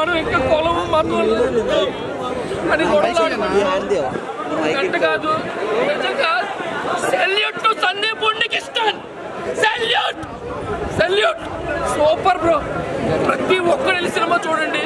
మనం ఇంకా కులం మతం అని గొడవలు కరెక్ట్ కాదు నిజంగా salute to Sundeep Kishan salute salute super bro ప్రతి ఒక్కరు వెళ్ళి సినిమా చూడండి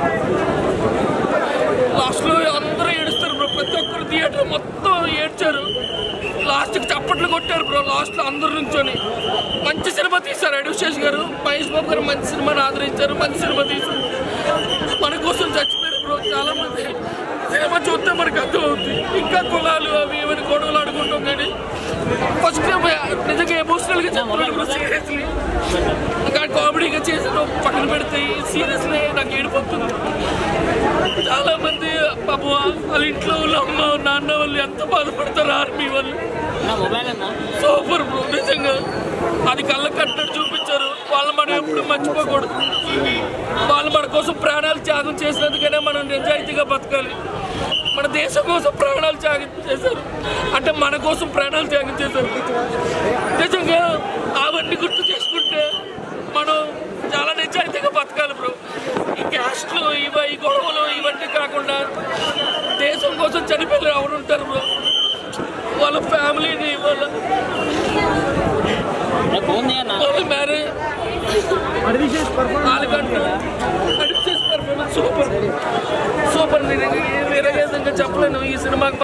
లాస్ట్ లో అందరూ ఏడుస్తారు బ్రో ప్రతి ఒక్కరు థియేటర్ మొత్తం ఏడ్చారు లాస్ట్ కి చప్పట్లు కొట్టారు బ్రో లాస్ట్ లో అందరు నుంచొని మంచి సినిమా తీశారు అడివిశేష్ గారు మహేష్ బాబు గారు మంచి సినిమాని ఆదరించారు మంచి సినిమా తీశారు మన కోసం చచ్చిపోయారు బ్రో చాలా మంది సినిమా చూస్తే మనకు అర్థం అవుతుంది ఇంకా కులాలు అవి ఇవన్నీ గొడవలు ఆడుకుంటాం కానీ ఫస్ట్ నిజంగా ఎమోషనల్ గా చెప్తున్నాడు బ్రో సీరియస్లీ ఇంకా కామెడీగా చేసిన పక్కన పెడితే సీరియస్లీ నాకు ఏడిపోతుంది చాలా మంది పాపం వాళ్ళ ఇంట్లో వాళ్ళ అమ్మ నాన్న వాళ్ళు ఎంత బాధపడతారు ఆర్మీ వాళ్ళు నా మొబైల్ అన్నా సూపర్ బ్రో నిజంగా అది కళ్ళ కట్టినట్టు చూపించారు వాళ్ళు మనం ఎప్పుడు మర్చిపోకూడదు వాళ్ళు మన కోసం ప్రాణాలు త్యాగం చేసినందుకనే మనం నిజాయితీగా బతకాలి మన దేశం కోసం ప్రాణాలు త్యాగం చేశారు అంటే మన కోసం ప్రాణాలు త్యాగం చేశారు నిజంగా అవన్నీ గుర్తు చేసుకుంటే మనం చాలా నిజాయితీగా బతకాలి బ్రో ఈ క్యాస్ట్లు ఇవ ఈ గొడవలు ఇవన్నీ కాకుండా దేశం కోసం చనిపోయి ఎవరు ఉంటారు బ్రో వాళ్ళ ఫ్యామిలీని వాళ్ళ నా ఫోన్ చేయన్నా వాళ్ళ మ్యారేజ్ వాళ్ళకంటూ అడిచేసి పర్ఫార్మెన్స్ సూపర్ సూపర్ నేను వేరే విధంగా చెప్పలేను ఈ సినిమాకి